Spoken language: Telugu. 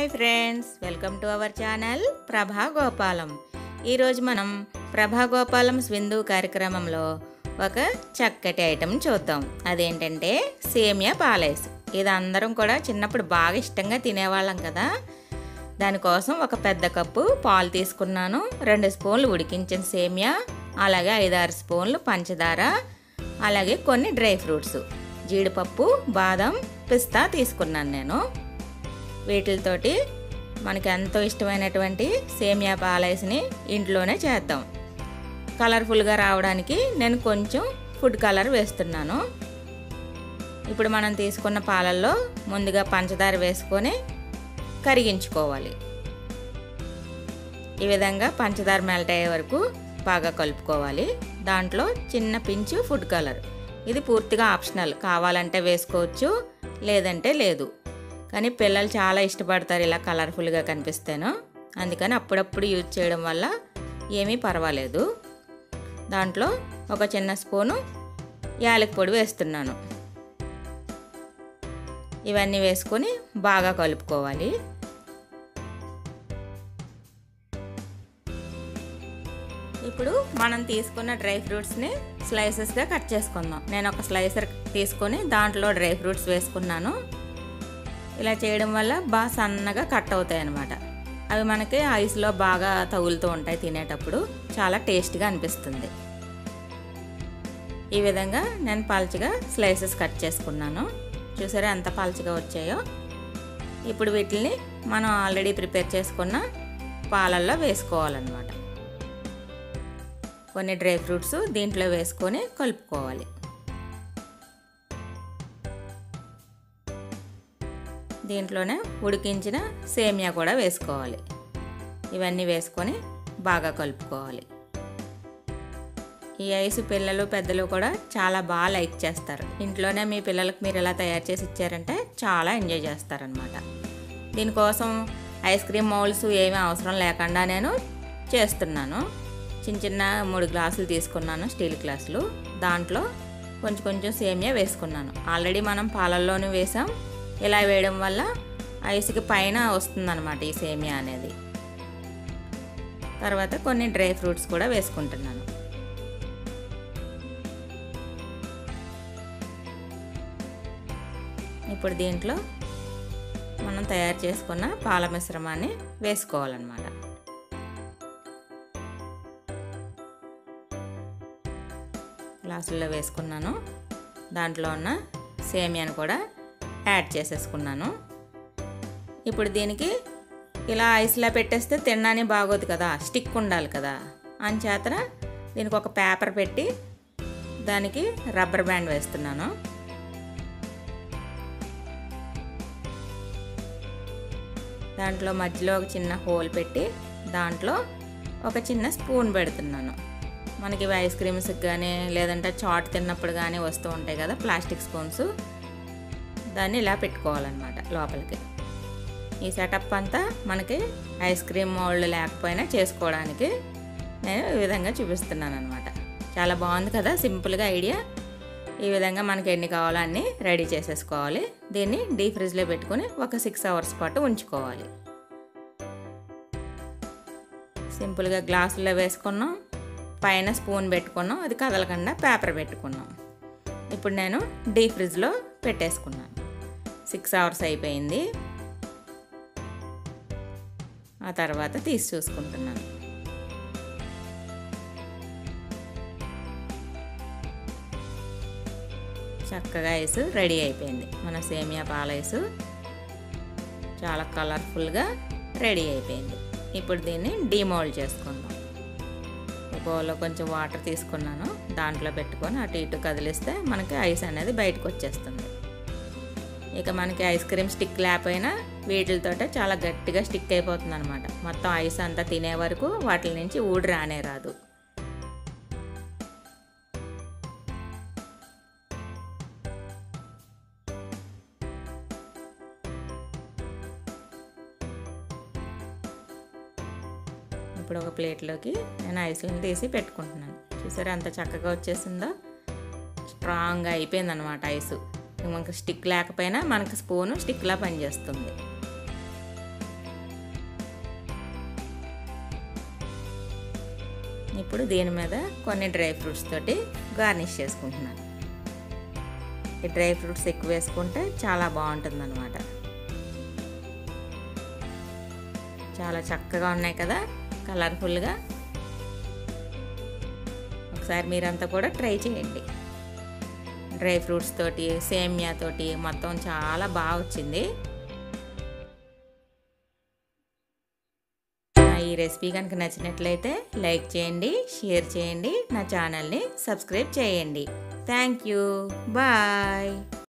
friends welcome to our channel Prabha Gopalam ఈరోజు మనం ప్రభా గోపాలం స్విందు కార్యక్రమంలో ఒక చక్కటి ఐటెం చూద్దాం అదేంటంటే సేమియా పాలేస్ ఇది అందరం కూడా చిన్నప్పుడు బాగా ఇష్టంగా తినేవాళ్ళం కదా దానికోసం ఒక పెద్ద కప్పు పాలు తీసుకున్నాను రెండు స్పూన్లు ఉడికించిన సేమియా అలాగే ఐదారు స్పూన్లు పంచదార అలాగే కొన్ని డ్రై ఫ్రూట్స్ జీడిపప్పు బాదం పిస్తా తీసుకున్నాను నేను వీటితోటి మనకి ఎంతో ఇష్టమైనటువంటి సేమియా పాలైస్ని ఇంట్లోనే చేద్దాం కలర్ఫుల్గా రావడానికి నేను కొంచెం ఫుడ్ కలర్ వేస్తున్నాను ఇప్పుడు మనం తీసుకున్న పాలల్లో ముందుగా పంచదార వేసుకొని కరిగించుకోవాలి ఈ విధంగా పంచదార మెల్ట్ అయ్యే వరకు బాగా కలుపుకోవాలి దాంట్లో చిన్న పించు ఫుడ్ కలర్ ఇది పూర్తిగా ఆప్షనల్ కావాలంటే వేసుకోవచ్చు లేదంటే లేదు కానీ పిల్లలు చాలా ఇష్టపడతారు ఇలా కలర్ఫుల్గా కనిపిస్తేను అందుకని అప్పుడప్పుడు యూజ్ చేయడం వల్ల ఏమీ పర్వాలేదు దాంట్లో ఒక చిన్న స్పూను యాలకి పొడి వేస్తున్నాను ఇవన్నీ వేసుకొని బాగా కలుపుకోవాలి ఇప్పుడు మనం తీసుకున్న డ్రై ఫ్రూట్స్ని స్లైసెస్గా కట్ చేసుకుందాం నేను ఒక స్లైసర్ తీసుకొని దాంట్లో డ్రై ఫ్రూట్స్ వేసుకున్నాను ఇలా చేయడం వల్ల బాగా సన్నగా కట్ అవుతాయి అన్నమాట అవి మనకి ఐస్లో బాగా తగులుతూ ఉంటాయి తినేటప్పుడు చాలా టేస్ట్గా అనిపిస్తుంది ఈ విధంగా నేను పల్చగా స్లైసెస్ కట్ చేసుకున్నాను చూసారా ఎంత పల్చగా వచ్చాయో ఇప్పుడు వీటిని మనం ఆల్రెడీ ప్రిపేర్ చేసుకున్న పాలల్లో వేసుకోవాలన్నమాట కొన్ని డ్రై ఫ్రూట్స్ దీంట్లో వేసుకొని కలుపుకోవాలి దీంట్లోనే ఉడికించిన సేమియా కూడా వేసుకోవాలి ఇవన్నీ వేసుకొని బాగా కలుపుకోవాలి ఈ ఐస్ పిల్లలు పెద్దలు కూడా చాలా బాగా లైక్ చేస్తారు ఇంట్లోనే మీ పిల్లలకు మీరు ఇలా తయారు చేసి ఇచ్చారంటే చాలా ఎంజాయ్ చేస్తారనమాట దీనికోసం ఐస్ క్రీమ్ మౌల్స్ ఏమీ అవసరం లేకుండా నేను చేస్తున్నాను చిన్న చిన్న మూడు గ్లాసులు తీసుకున్నాను స్టీల్ గ్లాసులు దాంట్లో కొంచెం కొంచెం సేమియా వేసుకున్నాను ఆల్రెడీ మనం పాలల్లోనే వేసాం ఇలా వేయడం వల్ల ఐస్కి పైన వస్తుందన్నమాట ఈ సేమియా అనేది తర్వాత కొన్ని డ్రై ఫ్రూట్స్ కూడా వేసుకుంటున్నాను ఇప్పుడు దీంట్లో మనం తయారు చేసుకున్న పాల మిశ్రమాన్ని వేసుకోవాలన్నమాట గ్లాసుల్లో వేసుకున్నాను దాంట్లో ఉన్న సేమియాను కూడా యాడ్ చేసేసుకున్నాను ఇప్పుడు దీనికి ఇలా ఐస్లా పెట్టేస్తే తినడానికి బాగోదు కదా స్టిక్ ఉండాలి కదా అంచేతన దీనికి ఒక పేపర్ పెట్టి దానికి రబ్బర్ బ్యాండ్ వేస్తున్నాను దాంట్లో మధ్యలో ఒక చిన్న హోల్ పెట్టి దాంట్లో ఒక చిన్న స్పూన్ పెడుతున్నాను మనకి ఇవి ఐస్ క్రీమ్స్కి కానీ లేదంటే చాట్ తిన్నప్పుడు కానీ వస్తూ ఉంటాయి కదా ప్లాస్టిక్ స్పూన్స్ దాన్ని ఇలా పెట్టుకోవాలన్నమాట లోపలికి ఈ సెటప్ అంతా మనకి ఐస్ క్రీమ్ మోల్డ్ లేకపోయినా చేసుకోవడానికి నేను ఈ విధంగా చూపిస్తున్నాను అనమాట చాలా బాగుంది కదా సింపుల్గా ఐడియా ఈ విధంగా మనకి ఎన్ని కావాలో అన్నీ రెడీ చేసేసుకోవాలి దీన్ని డీ ఫ్రిడ్జ్లో పెట్టుకొని ఒక సిక్స్ అవర్స్ పాటు ఉంచుకోవాలి సింపుల్గా గ్లాసులో వేసుకున్నాం పైన స్పూన్ పెట్టుకున్నాం అది కదలకుండా పేపర్ పెట్టుకున్నాం ఇప్పుడు నేను డీ ఫ్రిడ్జ్లో పెట్టేసుకున్నాను సిక్స్ అవర్స్ అయిపోయింది ఆ తర్వాత తీసి చూసుకుంటున్నాను చక్కగా ఐస్ రెడీ అయిపోయింది మన సేమియా పాల ఐస్ చాలా కలర్ఫుల్గా రెడీ అయిపోయింది ఇప్పుడు దీన్ని డీమోల్డ్ చేసుకుందాం బౌల్లో కొంచెం వాటర్ తీసుకున్నాను దాంట్లో పెట్టుకొని అటు ఇటు కదిలిస్తే మనకి ఐస్ అనేది బయటకు వచ్చేస్తుంది ఇక మనకి ఐస్ క్రీమ్ స్టిక్ లేకపోయినా వీటితోటే చాలా గట్టిగా స్టిక్ అయిపోతుంది అనమాట మొత్తం ఐస్ అంతా తినే వరకు వాటి నుంచి ఊడి రానే రాదు ఇప్పుడు ఒక ప్లేట్లోకి నేను ఐస్లను తీసి పెట్టుకుంటున్నాను చూసారా ఎంత చక్కగా వచ్చేసిందో స్ట్రాంగ్గా అయిపోయింది అనమాట ఐసు మనకి స్టిక్ లేకపోయినా మనకి స్పూను స్టిక్లా పనిచేస్తుంది ఇప్పుడు దీని మీద కొన్ని డ్రై ఫ్రూట్స్ తోటి గార్నిష్ చేసుకుంటున్నాను ఈ డ్రై ఫ్రూట్స్ ఎక్కువ వేసుకుంటే చాలా బాగుంటుంది అనమాట చాలా చక్కగా ఉన్నాయి కదా కలర్ఫుల్గా ఒకసారి మీరంతా కూడా ట్రై చేయండి డ్రై ఫ్రూట్స్ తోటి సేమియా తోటి మొత్తం చాలా బాగా వచ్చింది ఈ రెసిపీ కనుక నచ్చినట్లయితే లైక్ చేయండి షేర్ చేయండి నా ఛానల్ని సబ్స్క్రైబ్ చేయండి థ్యాంక్ యూ బాయ్